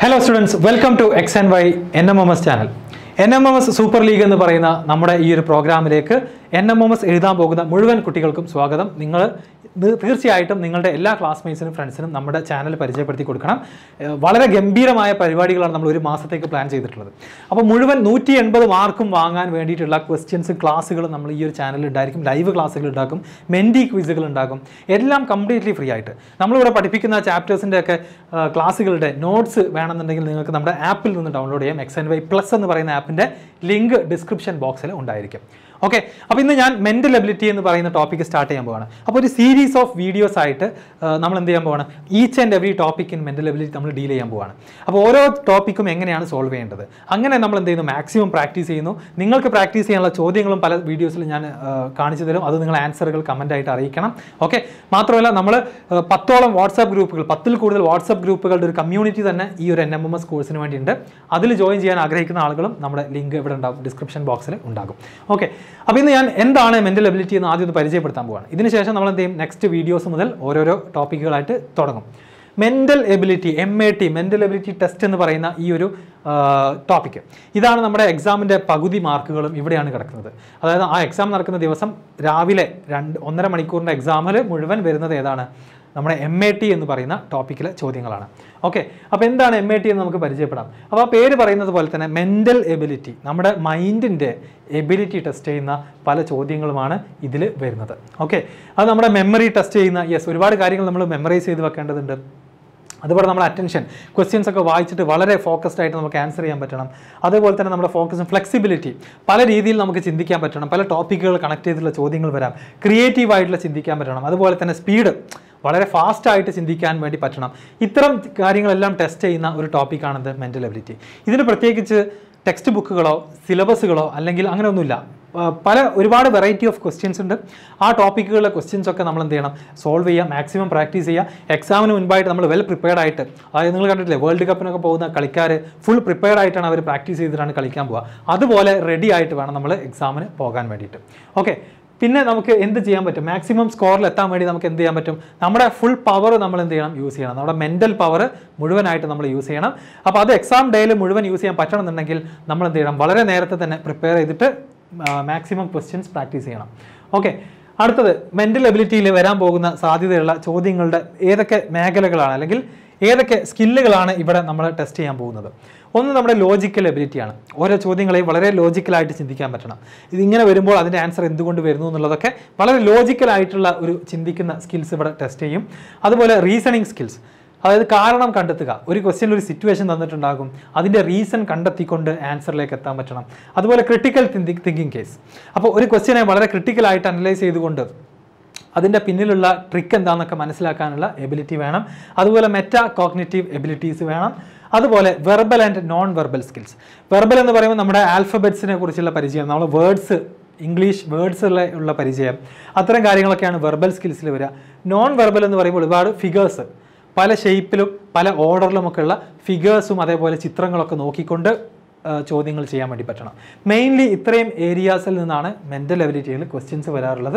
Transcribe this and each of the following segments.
hello students welcome to X and Y N M M S channel N M M S super league എന്ന് പറയുന്ന നമ്മുടെ ഈ ഒരു പ്രോഗ്രാമിലേക്ക് എൻ എം എം എസ് എഴുതാൻ പോകുന്ന മുഴുവൻ കുട്ടികൾക്കും സ്വാഗതം നിങ്ങൾ ഇത് തീർച്ചയായിട്ടും നിങ്ങളുടെ എല്ലാ ക്ലാസ്മേറ്റ്സിനും ഫ്രണ്ട്സിനും നമ്മുടെ ചാനൽ പരിചയപ്പെടുത്തി കൊടുക്കണം ഏഹ് വളരെ ഗംഭീരമായ പരിപാടികളാണ് നമ്മൾ ഒരു മാസത്തേക്ക് പ്ലാൻ ചെയ്തിട്ടുള്ളത് അപ്പോൾ മുഴുവൻ നൂറ്റി എൺപത് മാർക്കും വാങ്ങാൻ വേണ്ടിയിട്ടുള്ള ക്വസ്റ്റ്യൻസ് ക്ലാസ്സുകൾ നമ്മൾ ഈ ഒരു ചാനലിൽ ഉണ്ടായിരിക്കും ലൈവ് ക്ലാസ്സുകൾ ഉണ്ടാക്കും മെൻഡി ക്വിസുകൾ ഉണ്ടാക്കും എല്ലാം കംപ്ലീറ്റ്ലി ഫ്രീ ആയിട്ട് നമ്മളിവിടെ പഠിപ്പിക്കുന്ന ചാപ്റ്റേഴ്സിൻ്റെ ഒക്കെ ക്ലാസ്സുകളുടെ നോട്ട്സ് വേണമെന്നുണ്ടെങ്കിൽ നിങ്ങൾക്ക് നമ്മുടെ ആപ്പിൽ നിന്ന് ഡൗൺലോഡ് ചെയ്യാം എക്സ് എൻ വൈ പ്ലസ് എന്ന് പറയുന്ന ആപ്പിൻ്റെ ലിങ്ക് ഡിസ്ക്രിപ്ഷൻ ബോക്സിൽ ഉണ്ടായിരിക്കും ഓക്കെ അപ്പോൾ ഇന്ന് ഞാൻ മെൻ്റൽ എബിലിറ്റി എന്ന് പറയുന്ന ടോപ്പിക്ക് സ്റ്റാർട്ട് ചെയ്യാൻ പോവാണ് അപ്പോൾ ഒരു സീരീസ് ഓഫ് വീഡിയോസ് ആയിട്ട് ആ, നമ്മൾ എന്ത് ചെയ്യാൻ പോവാണ് each and every topic in mental ability നമ്മൾ ഡീൽ ചെയ്യാൻ പോവാണ് അപ്പോൾ ഓരോ ടോപ്പിക്കും എങ്ങനെയാണ് സോൾവ് ചെയ്യേണ്ടത് അങ്ങനെ നമ്മൾ എന്ത് ചെയ്യുന്നു മാക്സിമം പ്രാക്ടീസ് ചെയ്യുന്നു നിങ്ങൾക്ക് പ്രാക്ടീസ് ചെയ്യാനുള്ള ചോദ്യങ്ങളും പല വീഡിയോസിൽ ഞാൻ ആ, കാണിച്ചു തരും അത് നിങ്ങൾ ആൻസറുകൾ കമൻ്റ് ആയിട്ട് അറിയിക്കണം ഓക്കെ മാത്രമല്ല നമ്മൾ പത്തോളം വാട്സാപ്പ് ഗ്രൂപ്പുകൾ പത്തിൽ കൂടുതൽ വാട്സാപ്പ് ഗ്രൂപ്പുകളുടെ ഒരു കമ്മ്യൂണിറ്റി തന്നെ ഈ ഒരു എൻ എം എം എസ് കോഴ്സിന് വേണ്ടിയുണ്ട് അതിൽ ജോയിൻ ചെയ്യാൻ ആഗ്രഹിക്കുന്ന ആളുകളും നമ്മുടെ ലിങ്ക് ഇവിടെ ഉണ്ടാകും ഡിസ്ക്രിപ്ഷൻ ബോക്സിൽ ഉണ്ടാകും ഓക്കെ അപ്പോൾ ഇന്ന് ഞാൻ എന്താണ് മെൻ്റൽ എബിലിറ്റി എന്ന് ആദ്യം ഒന്ന് പരിചയപ്പെടുത്താൻ പോവാണ് ഇതിനുശേഷം നമ്മൾ എന്ത് ചെയ്യും നെക്സ്റ്റ് വീഡിയോസ് മുതൽ ഓരോരോ ടോപ്പിക്കുകളായിട്ട് തുടങ്ങും mental ability M A T mental ability test എന്ന് പറയുന്ന ഈ ഒരു ടോപ്പിക്ക് ഇതാണ് നമ്മുടെ എക്സാമിൻ്റെ പകുതി മാർക്കുകളും ഇവിടെയാണ് കിടക്കുന്നത് അതായത് ആ എക്സാം നടക്കുന്ന ദിവസം രാവിലെ രണ്ട് ഒന്നര മണിക്കൂറിൻ്റെ എക്സാമിൽ മുഴുവൻ വരുന്നത് ഏതാണ് നമ്മുടെ എം എ ടി എന്ന് പറയുന്ന ടോപ്പിക്കിലെ ചോദ്യങ്ങളാണ് ഓക്കെ അപ്പോൾ എന്താണ് എം എ ടി എന്ന് നമുക്ക് പരിചയപ്പെടാം അപ്പോൾ ആ പേര് പറയുന്നത് പോലെ തന്നെ മെൻ്റൽ എബിലിറ്റി നമ്മുടെ മൈൻഡിൻ്റെ എബിലിറ്റി ടെസ്റ്റ് ചെയ്യുന്ന പല ചോദ്യങ്ങളുമാണ് ഇതിൽ വരുന്നത് ഓക്കെ അത് നമ്മുടെ മെമ്മറി ടെസ്റ്റ് ചെയ്യുന്ന യെസ് ഒരുപാട് കാര്യങ്ങൾ നമ്മൾ മെമ്മറൈസ് ചെയ്ത് വെക്കേണ്ടതുണ്ട് അതുപോലെ നമ്മുടെ അറ്റൻഷൻ ക്വസ്റ്റ്യൻസ് ഒക്കെ വായിച്ചിട്ട് വളരെ ഫോക്കസ്ഡ് ആയിട്ട് നമുക്ക് ആൻസർ ചെയ്യാൻ പറ്റണം അതേപോലെ തന്നെ നമ്മുടെ ഫോക്കസും ഫ്ലെക്സിബിലിറ്റി പല രീതിയിൽ നമുക്ക് ചിന്തിക്കാൻ പറ്റണം പല ടോപ്പിക്കുകൾ കണക്ട് ചെയ്തിട്ടുള്ള ചോദ്യങ്ങൾ വരാം ക്രിയേറ്റീവ് ആയിട്ടുള്ള ചിന്തിക്കാൻ പറ്റണം അതുപോലെ തന്നെ സ്പീഡ് വളരെ ഫാസ്റ്റ് ആയിട്ട് ചിന്തിക്കാൻ വേണ്ടി പറ്റണം ഇത്തരം കാര്യങ്ങളെല്ലാം ടെസ്റ്റ് ചെയ്യുന്ന ഒരു ടോപ്പിക്കാണിത് മെൻ്റൽ എബിലിറ്റി ഇതിന് പ്രത്യേകിച്ച് ടെക്സ്റ്റ് ബുക്കുകളോ സിലബസുകളോ അല്ലെങ്കിൽ അങ്ങനെയൊന്നുമില്ല ആ, പല ഒരുപാട് വെറൈറ്റി ഓഫ് ക്വസ്റ്റ്യൻസ് ഉണ്ട് ആ ടോപ്പിക്കുകളിലെ ക്വസ്റ്റ്യൻസ് ഒക്കെ നമ്മൾ എന്ത് ചെയ്യണം സോൾവ് ചെയ്യുക മാക്സിമം പ്രാക്ടീസ് ചെയ്യുക എക്സാമിന് മുൻപായിട്ട് നമ്മൾ വെൽ പ്രിപ്പയർഡ് ആയിട്ട് അതായത് നിങ്ങൾ കണ്ടിട്ടില്ലേ വേൾഡ് കപ്പിനൊക്കെ പോകുന്ന കളിക്കാർ ഫുൾ പ്രിപ്പയർഡ് ആയിട്ടാണ് അവർ പ്രാക്ടീസ് ചെയ്തിട്ടാണ് കളിക്കാൻ പോവുക അതുപോലെ റെഡി ആയിട്ട് വേണം നമ്മൾ എക്സാമിന് പോകാൻ വേണ്ടിയിട്ട് ഓക്കെ പിന്നെ നമുക്ക് എന്ത് ചെയ്യാൻ പറ്റും മാക്സിമം സ്കോറിൽ എത്താൻ വേണ്ടി നമുക്ക് എന്ത് ചെയ്യാൻ പറ്റും നമ്മുടെ ഫുൾ പവർ നമ്മൾ എന്ത് ചെയ്യണം യൂസ് ചെയ്യണം നമ്മുടെ മെൻ്റൽ പവർ മുഴുവനായിട്ട് നമ്മൾ യൂസ് ചെയ്യണം അപ്പോൾ അത് എക്സാം ഡേയിൽ മുഴുവൻ യൂസ് ചെയ്യാൻ പറ്റണമെന്നുണ്ടെങ്കിൽ നമ്മൾ എന്ത് ചെയ്യണം വളരെ നേരത്തെ തന്നെ പ്രിപ്പയർ ചെയ്തിട്ട് മാക്സിമം ക്വസ്റ്റ്യൻസ് പ്രാക്ടീസ് ചെയ്യണം ഓക്കെ അടുത്തത് മെൻ്റൽ എബിലിറ്റിയിൽ വരാൻ പോകുന്ന സാധ്യതയുള്ള ചോദ്യങ്ങളുടെ ഏതൊക്കെ മേഖലകളാണ് അല്ലെങ്കിൽ ഏതൊക്കെ സ്കില്ലുകളാണ് ഇവിടെ നമ്മൾ ടെസ്റ്റ് ചെയ്യാൻ പോകുന്നത് ഒന്ന് നമ്മുടെ ലോജിക്കൽ എബിലിറ്റിയാണ് ഓരോ ചോദ്യങ്ങളെയും വളരെ ലോജിക്കലായിട്ട് ചിന്തിക്കാൻ പറ്റണം ഇതിങ്ങനെ വരുമ്പോൾ അതിൻ്റെ ആൻസർ എന്തുകൊണ്ട് വരുന്നു എന്നുള്ളതൊക്കെ വളരെ ലോജിക്കലായിട്ടുള്ള ഒരു ചിന്തിക്കുന്ന സ്കിൽസ് ഇവിടെ ടെസ്റ്റ് ചെയ്യും അതുപോലെ റീസണിങ് സ്കിൽസ് അതായത് കാരണം കണ്ടെത്തുക ഒരു ക്വസ്റ്റ്യനിൽ ഒരു സിറ്റുവേഷൻ തന്നിട്ടുണ്ടാകും അതിൻ്റെ റീസൺ കണ്ടെത്തിക്കൊണ്ട് ആൻസറിലേക്ക് എത്താൻ പറ്റണം അതുപോലെ ക്രിട്ടിക്കൽ തിങ്കിങ് തിങ്കിങ് കേസ് അപ്പോൾ ഒരു ക്വസ്റ്റ്യനെ വളരെ ക്രിട്ടിക്കലായിട്ട് അനലൈസ് ചെയ്തുകൊണ്ട് അതിൻ്റെ പിന്നിലുള്ള ട്രിക്ക് എന്താണെന്നൊക്കെ മനസ്സിലാക്കാനുള്ള എബിലിറ്റി വേണം അതുപോലെ മെറ്റാ കോഗ്നിറ്റീവ് എബിലിറ്റീസ് വേണം അതുപോലെ verbal and non verbal skills verbal എന്ന് പറയുമ്പോൾ നമ്മുടെ ആൽഫബറ്റ്സിനെ കുറിച്ചുള്ള പരിചയം നമ്മൾ വേർഡ്സ് ഇംഗ്ലീഷ് വേർഡ്സിലെ ഉള്ള പരിചയം അത്തരം കാര്യങ്ങളൊക്കെയാണ് വെർബൽ സ്കിൽസിൽ വരിക നോൺ വെർബൽ എന്ന് പറയുമ്പോൾ ഒരുപാട് ഫിഗേഴ്സ് പല ഷേപ്പിലും പല ഓർഡറിലുമൊക്കെ ഉള്ള ഫിഗേഴ്സും അതേപോലെ ചിത്രങ്ങളൊക്കെ നോക്കിക്കൊണ്ട് ആ, ചോദ്യങ്ങൾ ചെയ്യാൻ വേണ്ടി പറ്റണം മെയിൻലി ഇത്രയും ഏരിയാസിൽ നിന്നാണ് മെൻ്റൽ എബിലിറ്റിയിൽ ക്വസ്റ്റ്യൻസ് വരാറുള്ളത്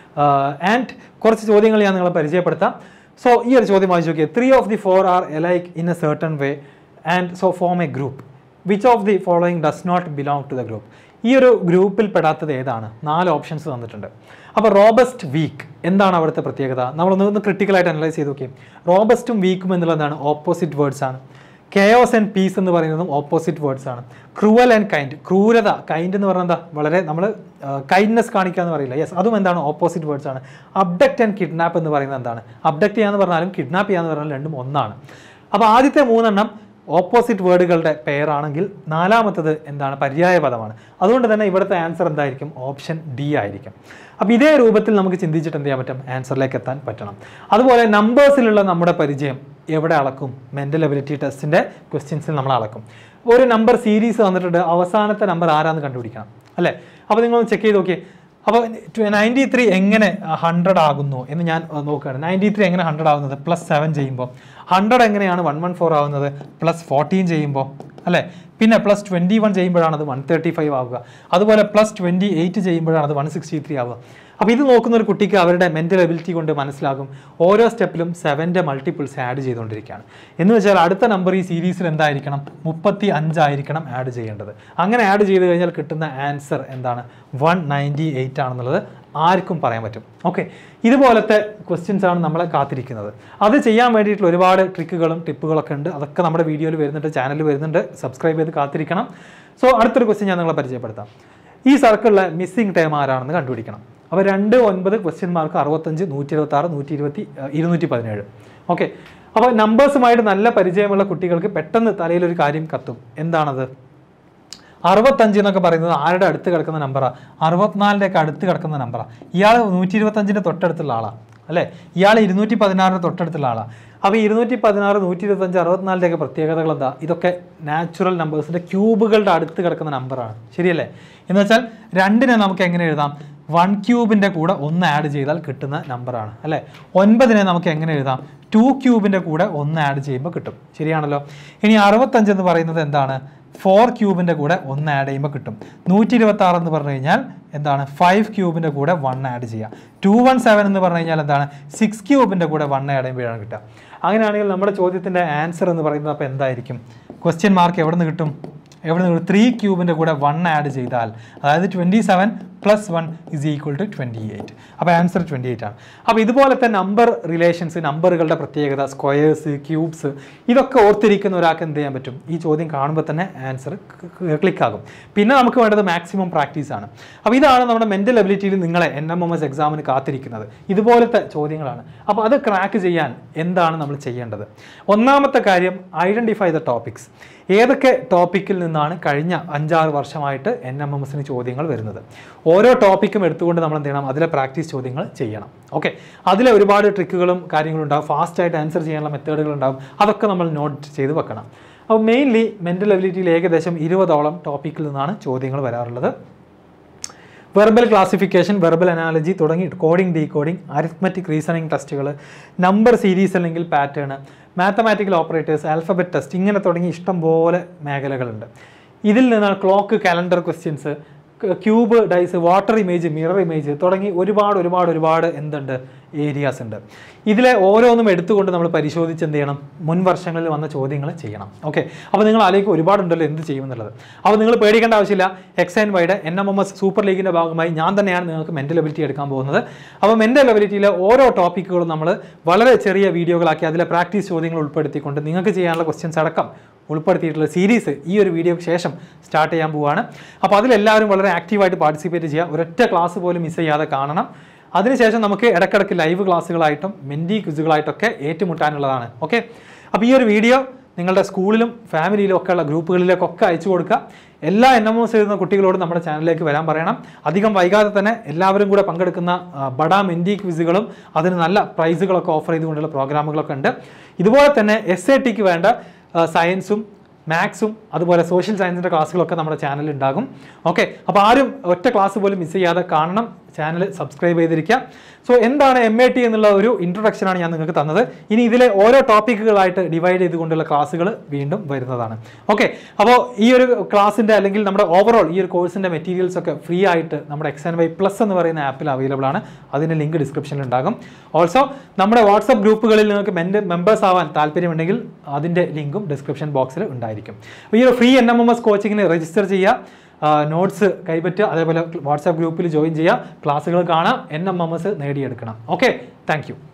ആൻഡ് കുറച്ച് ചോദ്യങ്ങൾ ഞാൻ നിങ്ങളെ പരിചയപ്പെടുത്താം സോ ഈ ഒരു ചോദ്യം വായിച്ചു നോക്കിയാൽ three of the four are alike in a certain way and so form a group which of the following does not belong to the group ഈ ഒരു ഗ്രൂപ്പിൽ പെടാത്തത് ഏതാണ് നാല് ഓപ്ഷൻസ് തന്നിട്ടുണ്ട് അപ്പോൾ റോബസ്റ്റ് വീക്ക് എന്താണ് അവിടുത്തെ പ്രത്യേകത നമ്മളൊന്ന് ഒന്ന് ക്രിട്ടിക്കലായിട്ട് അനലൈസ് ചെയ്ത് നോക്കിയും റോബസ്റ്റും വീക്കും എന്നുള്ളതാണ് ഓപ്പോസിറ്റ് വേർഡ്സ് ആണ് കെയോസ് ആൻഡ് പീസ് എന്ന് പറയുന്നതും ഓപ്പോസിറ്റ് വേർഡ്സ് ആണ് ക്രൂവൽ ആൻഡ് കൈൻഡ് ക്രൂരത കൈൻഡ് എന്ന് പറഞ്ഞാൽ എന്താ വളരെ നമ്മൾ കൈൻഡ്നെസ് കാണിക്കുക എന്ന് പറയില്ല യെസ് അതും എന്താണ് ഓപ്പോസിറ്റ് വേർഡ്സ് ആണ് അബ്ഡക്റ്റ് ആൻഡ് കിഡ്നാപ്പ് എന്ന് പറയുന്നത് എന്താണ് അബ്ഡക്റ്റ് ചെയ്യാന്ന് പറഞ്ഞാലും കിഡ്നാപ്പ് ചെയ്യാന്ന് പറഞ്ഞാലും രണ്ടും ഒന്നാണ് അപ്പോൾ ആദ്യത്തെ മൂന്നെണ്ണം ഓപ്പോസിറ്റ് വേർഡുകളുടെ പെയറാണെങ്കിൽ നാലാമത്തത് എന്താണ് പര്യായ പദമാണ് അതുകൊണ്ട് തന്നെ ഇവിടുത്തെ ആൻസർ എന്തായിരിക്കും ഓപ്ഷൻ ഡി ആയിരിക്കും അപ്പോൾ ഇതേ രൂപത്തിൽ നമുക്ക് ചിന്തിച്ചിട്ട് എന്ത് ചെയ്യാൻ പറ്റും ആൻസറിലേക്ക് എത്താൻ പറ്റണം അതുപോലെ നമ്പേഴ്സിലുള്ള നമ്മുടെ പരിചയം എവിടെ അളക്കും മെൻ്റൽ എബിലിറ്റി ടെസ്റ്റിൻ്റെ ക്വസ്റ്റ്യൻസിൽ നമ്മൾ അളക്കും ഒരു നമ്പർ സീരീസ് തന്നിട്ടുണ്ട് അവസാനത്തെ നമ്പർ ആരാന്ന് കണ്ടുപിടിക്കണം അല്ലേ അപ്പോൾ നിങ്ങൾ ചെക്ക് ചെയ്ത് നോക്കിയേ അപ്പോൾ നയൻറ്റി ത്രീ എങ്ങനെ ഹൺഡ്രഡ് ആകുന്നു എന്ന് ഞാൻ അഹ് നോക്കുകയാണ് നയൻറ്റി ത്രീ എങ്ങനെ ഹൺഡ്രഡ് ആകുന്നത് പ്ലസ് സെവൻ ചെയ്യുമ്പോൾ ഹൺഡ്രഡ് എങ്ങനെയാണ് വൺ വൺ ഫോർ ആവുന്നത് പ്ലസ് ഫോർട്ടീൻ ചെയ്യുമ്പോൾ അല്ലേ പിന്നെ പ്ലസ് ട്വൻറ്റി വൺ ചെയ്യുമ്പോഴാണ് അത് വൺ തേർട്ടി ഫൈവ് ആവുക അതുപോലെ പ്ലസ് ട്വൻറ്റി എയ്റ്റ് ചെയ്യുമ്പോഴാണ് അത് വൺ സിക്സ്റ്റി ത്രീ ആവുക അപ്പോൾ ഇത് നോക്കുന്ന ഒരു കുട്ടിക്ക് അവരുടെ മെൻ്റൽ എബിലിറ്റി കൊണ്ട് മനസ്സിലാകും ഓരോ സ്റ്റെപ്പിലും സെവൻ്റെ മൾട്ടിപ്പിൾസ് ആഡ് ചെയ്തുകൊണ്ടിരിക്കുകയാണ് എന്ന് വെച്ചാൽ അടുത്ത നമ്പർ ഈ സീരീസിൽ എന്തായിരിക്കണം മുപ്പത്തി അഞ്ചായിരിക്കണം ആഡ് ചെയ്യേണ്ടത് അങ്ങനെ ആഡ് ചെയ്ത് കഴിഞ്ഞാൽ കിട്ടുന്ന ആൻസർ എന്താണ് വൺ നയൻറ്റി എയ്റ്റ് ആണെന്നുള്ളത് ആർക്കും പറയാൻ പറ്റും ഓക്കെ ഇതുപോലത്തെ ക്വസ്റ്റ്യൻസ് ആണ് നമ്മളെ കാത്തിരിക്കുന്നത് അത് ചെയ്യാൻ വേണ്ടിയിട്ടുള്ള ഒരുപാട് ട്രിക്കുകളും ടിപ്പുകളൊക്കെ ഉണ്ട് അതൊക്കെ നമ്മുടെ വീഡിയോയിൽ വരുന്നുണ്ട് ചാനലിൽ വരുന്നുണ്ട് സബ്സ്ക്രൈബ് ചെയ്ത് കാത്തിരിക്കണം സോ അടുത്തൊരു ക്വസ്റ്റ്യൻ ഞാൻ നിങ്ങളെ പരിചയപ്പെടുത്താം ഈ സർക്കിളിലെ മിസ്സിംഗ് ടൈം ആരാണെന്ന് കണ്ടുപിടിക്കണം അപ്പോൾ രണ്ട് ഒൻപത് ക്വസ്റ്റ്യൻ മാർക്ക് അറുപത്തഞ്ച് നൂറ്റി ഇരുപത്തി ആറ് നൂറ്റി ഇരുപത്തി ഇരുന്നൂറ്റി പതിനേഴ് ഓക്കെ അപ്പോൾ നമ്പേഴ്സുമായിട്ട് നല്ല പരിചയമുള്ള കുട്ടികൾക്ക് പെട്ടെന്ന് തലയിലൊരു കാര്യം കത്തും എന്താണത് അറുപത്തഞ്ച് എന്നൊക്കെ പറയുന്നത് ആരുടെ അടുത്ത് കിടക്കുന്ന നമ്പറാണ് അറുപത്തിനാലിൻ്റെ ഒക്കെ അടുത്ത് കിടക്കുന്ന നമ്പറാണ് ഇയാൾ നൂറ്റി ഇരുപത്തഞ്ചിൻ്റെ തൊട്ടടുത്തുള്ള ആളാണ് അല്ലേ ഇയാൾ ഇരുന്നൂറ്റി പതിനാറിൻ്റെ തൊട്ടടുത്തുള്ള ആളാണ് അപ്പോൾ ഇരുന്നൂറ്റി പതിനാറ് നൂറ്റി ഇരുപത്തഞ്ച് അറുപത്തിനാലിൻ്റെ ഒക്കെ പ്രത്യേകതകൾ എന്താ ഇതൊക്കെ നാച്ചുറൽ നമ്പേഴ്സിൻ്റെ ക്യൂബുകളുടെ അടുത്ത് കിടക്കുന്ന നമ്പറാണ് ശരിയല്ലേ എന്ന് വെച്ചാൽ രണ്ടിനെ നമുക്ക് എങ്ങനെ എഴുതാം വൺ ക്യൂബിൻ്റെ കൂടെ ഒന്ന് ആഡ് ചെയ്താൽ കിട്ടുന്ന നമ്പറാണ് അല്ലേ ഒൻപതിനെ നമുക്ക് എങ്ങനെ എഴുതാം ടു ക്യൂബിൻ്റെ കൂടെ ഒന്ന് ആഡ് ചെയ്യുമ്പോൾ കിട്ടും ശരിയാണല്ലോ ഇനി അറുപത്തഞ്ച് എന്ന് പറയുന്നത് എന്താണ് ഫോർ ക്യൂബിൻ്റെ കൂടെ ഒന്ന് ആഡ് ചെയ്യുമ്പോൾ കിട്ടും നൂറ്റി ഇരുപത്തി ആറ് എന്ന് പറഞ്ഞു കഴിഞ്ഞാൽ എന്താണ് ഫൈവ് ക്യൂബിൻ്റെ കൂടെ വൺ ആഡ് ചെയ്യുക ടു വൺ സെവൻ എന്ന് പറഞ്ഞു കഴിഞ്ഞാൽ എന്താണ് സിക്സ് ക്യൂബിൻ്റെ കൂടെ വൺ ആഡ് ചെയ്യുമ്പോഴാണ് കിട്ടുക അങ്ങനെയാണെങ്കിൽ നമ്മുടെ ചോദ്യത്തിൻ്റെ ആൻസർ എന്ന് പറയുന്നത് അപ്പോൾ എന്തായിരിക്കും ക്വസ്റ്റ്യൻ മാർക്ക് എവിടെ നിന്ന് കിട്ടും എവിടെ നിന്ന് ത്രീ ക്യൂബിൻ്റെ കൂടെ വൺ ആഡ് ചെയ്താൽ അതായത് twenty seven plus one is equal to twenty eight അപ്പോൾ ആൻസർ ട്വൻറ്റി എയ്റ്റ് ആണ് അപ്പോൾ ഇതുപോലത്തെ നമ്പർ റിലേഷൻസ് നമ്പറുകളുടെ പ്രത്യേകത സ്ക്വയേഴ്സ് ക്യൂബ്സ് ഇതൊക്കെ ഓർത്തിരിക്കുന്ന ഒരാൾക്ക് എന്ത് ചെയ്യാൻ പറ്റും ഈ ചോദ്യം കാണുമ്പോൾ തന്നെ ആൻസർ ക്ലിക്കാകും പിന്നെ നമുക്ക് വേണ്ടത് മാക്സിമം പ്രാക്ടീസ് ആണ് അപ്പോൾ ഇതാണ് നമ്മുടെ മെൻ്റൽ എബിലിറ്റിയിൽ നിങ്ങളെ എൻ എം എം എസ് എക്സാമിന് കാത്തിരിക്കുന്നത് ഇതുപോലത്തെ ചോദ്യങ്ങളാണ് അപ്പോൾ അത് ക്രാക്ക് ചെയ്യാൻ എന്താണ് നമ്മൾ ചെയ്യേണ്ടത് ഒന്നാമത്തെ കാര്യം ഐഡൻറ്റിഫൈ ദ ടോപ്പിക്സ് ഏതൊക്കെ ടോപ്പിക്കിൽ നിന്നാണ് കഴിഞ്ഞ അഞ്ചാറ് വർഷമായിട്ട് എൻ എം എം എസിന് ചോദ്യങ്ങൾ വരുന്നത് ഓരോ ടോപ്പിക്കും എടുത്തുകൊണ്ട് നമ്മൾ എന്ത് ചെയ്യണം അതിലെ പ്രാക്ടീസ് ചോദ്യങ്ങൾ ചെയ്യണം ഓക്കെ അതിലെ ഒരുപാട് ട്രിക്കുകളും കാര്യങ്ങളും ഉണ്ടാവും ഫാസ്റ്റായിട്ട് ആൻസർ ചെയ്യാനുള്ള മെത്തേഡുകൾ ഉണ്ടാവും അതൊക്കെ നമ്മൾ നോട്ട് ചെയ്ത് വെക്കണം അപ്പോൾ മെയിൻലി മെൻ്റൽ എബിലിറ്റിയിൽ ഏകദേശം ഇരുപതോളം ടോപ്പിക്കിൽ നിന്നാണ് ചോദ്യങ്ങൾ വരാറുള്ളത് വെർബൽ ക്ലാസിഫിക്കേഷൻ വെർബൽ അനാലജി തുടങ്ങി കോഡിംഗ് ഡീകോഡിംഗ് അരിത്മെറ്റിക് റീസണിങ് ടെസ്റ്റുകൾ നമ്പർ സീരീസ് അല്ലെങ്കിൽ pattern mathematical operators alphabet test ഇങ്ങനെ തുടങ്ങി ഇഷ്ടം പോലെ മേഖലകളുണ്ട് ഇതിൽ നിന്നാണ് clock calendar questions cube dice water image mirror image തുടങ്ങി ഒരുപാട് ഒരുപാട് ഒരുപാട് എന്തുണ്ട് ഏരിയാസ് ഉണ്ട് ഇതിലെ ഓരോന്നും എടുത്തുകൊണ്ട് നമ്മൾ പരിശോധിച്ച് എന്ത് ചെയ്യണം മുൻ വർഷങ്ങളിൽ വന്ന ചോദ്യങ്ങൾ ചെയ്യണം ഓക്കെ അപ്പോൾ നിങ്ങൾ ആലേക്ക് ഒരുപാടുണ്ടല്ലോ എന്ത് ചെയ്യുമെന്നുള്ളത് അപ്പോൾ നിങ്ങൾ പേടിക്കേണ്ട ആവശ്യമില്ല എക്സ് ആൻഡ് വൈയുടെ N M M S super ലീഗിൻ്റെ ഭാഗമായി ഞാൻ തന്നെയാണ് നിങ്ങൾക്ക് മെൻ്റൽ എബിലിറ്റി എടുക്കാൻ പോകുന്നത് അപ്പോൾ മെൻ്റൽ എബിലിറ്റിയിലെ ഓരോ ടോപ്പിക്കുകളും നമ്മൾ വളരെ ചെറിയ വീഡിയോകളാക്കി അതിലെ പ്രാക്ടീസ് ചോദ്യങ്ങൾ ഉൾപ്പെടുത്തിക്കൊണ്ട് നിങ്ങൾക്ക് ചെയ്യാനുള്ള ക്വസ്റ്റ്യൻസ് അടക്കം ഉൾപ്പെടുത്തിയിട്ടുള്ള സീരീസ് ഈ ഒരു വീഡിയോയ്ക്ക് ശേഷം സ്റ്റാർട്ട് ചെയ്യാൻ പോവുകയാണ് അപ്പോൾ അതിലെല്ലാവരും വളരെ ആക്റ്റീവായിട്ട് പാർട്ടിസിപ്പേറ്റ് ചെയ്യുക ഒരൊറ്റ ക്ലാസ് പോലും മിസ് ചെയ്യാതെ കാണണം അതിനുശേഷം നമുക്ക് ഇടയ്ക്കിടയ്ക്ക് ലൈവ് ക്ലാസ്സുകളായിട്ടും മെൻഡി ക്വിസുകളായിട്ടൊക്കെ ഏറ്റുമുട്ടാനുള്ളതാണ് ഓക്കെ അപ്പോൾ ഈ ഒരു വീഡിയോ നിങ്ങളുടെ സ്കൂളിലും ഫാമിലിയിലും ഒക്കെ ഉള്ള ഗ്രൂപ്പുകളിലേക്കൊക്കെ അയച്ചു കൊടുക്കുക എല്ലാ എൻ എം എസ് എഴുതുന്ന കുട്ടികളോടും നമ്മുടെ ചാനലിലേക്ക് വരാൻ പറയണം അധികം വൈകാതെ തന്നെ എല്ലാവരും കൂടെ പങ്കെടുക്കുന്ന ആ, ബഡാ മെൻഡി ക്വിസുകളും അതിന് നല്ല പ്രൈസുകളൊക്കെ ഓഫർ ചെയ്തുകൊണ്ടുള്ള പ്രോഗ്രാമുകളൊക്കെ ഉണ്ട് ഇതുപോലെ തന്നെ എസ് എ ടിക്ക് വേണ്ട ആ, സയൻസും മാത്സും അതുപോലെ സോഷ്യൽ സയൻസിൻ്റെ ക്ലാസ്സുകളൊക്കെ നമ്മുടെ ചാനലിൽ ഉണ്ടാകും ഓക്കെ അപ്പോൾ ആരും ഒറ്റ ക്ലാസ് പോലും മിസ് ചെയ്യാതെ കാണണം ചാനൽ സബ്സ്ക്രൈബ് ചെയ്തിരിക്കുക സോ എന്താണ് എം എ ടി എന്നുള്ള ഒരു ഇൻട്രൊഡക്ഷനാണ് ഞാൻ നിങ്ങൾക്ക് തന്നത് ഇനി ഇതിലെ ഓരോ ടോപ്പിക്കുകളായിട്ട് ഡിവൈഡ് ചെയ്തുകൊണ്ടുള്ള ക്ലാസ്സുകൾ വീണ്ടും വരുന്നതാണ് ഓക്കെ അപ്പോൾ ഈ ഒരു ക്ലാസ്സിൻ്റെ അല്ലെങ്കിൽ നമ്മുടെ ഓവറോൾ ഈ ഒരു കോഴ്സിൻ്റെ മെറ്റീരിയൽസ് ഒക്കെ ഫ്രീ ആയിട്ട് നമ്മുടെ എക്സ് ആൻഡ് വൈ പ്ലസ് എന്ന് പറയുന്ന ആപ്പിൽ അവൈലബിൾ ആണ് അതിൻ്റെ ലിങ്ക് ഡിസ്ക്രിപ്ഷനിൽ ഉണ്ടാകും ഓൾസോ നമ്മുടെ വാട്സപ്പ് ഗ്രൂപ്പുകളിൽ നിങ്ങൾക്ക് മെമ്പേഴ്സ് ആവാൻ താല്പര്യമുണ്ടെങ്കിൽ അതിൻ്റെ ലിങ്കും ഡിസ്ക്രിപ്ഷൻ ബോക്സിൽ ഉണ്ടായിരിക്കും അപ്പോൾ ഈ ഒരു free N M M S കോച്ചിങ്ങിന് രജിസ്റ്റർ ചെയ്യുക നോട്ട്സ് കൈപ്പറ്റുക അതേപോലെ വാട്സാപ്പ് ഗ്രൂപ്പിൽ ജോയിൻ ചെയ്യുക ക്ലാസ്സുകൾ കാണാം എൻ എം എം എസ് നേടിയെടുക്കണം ഓക്കെ താങ്ക്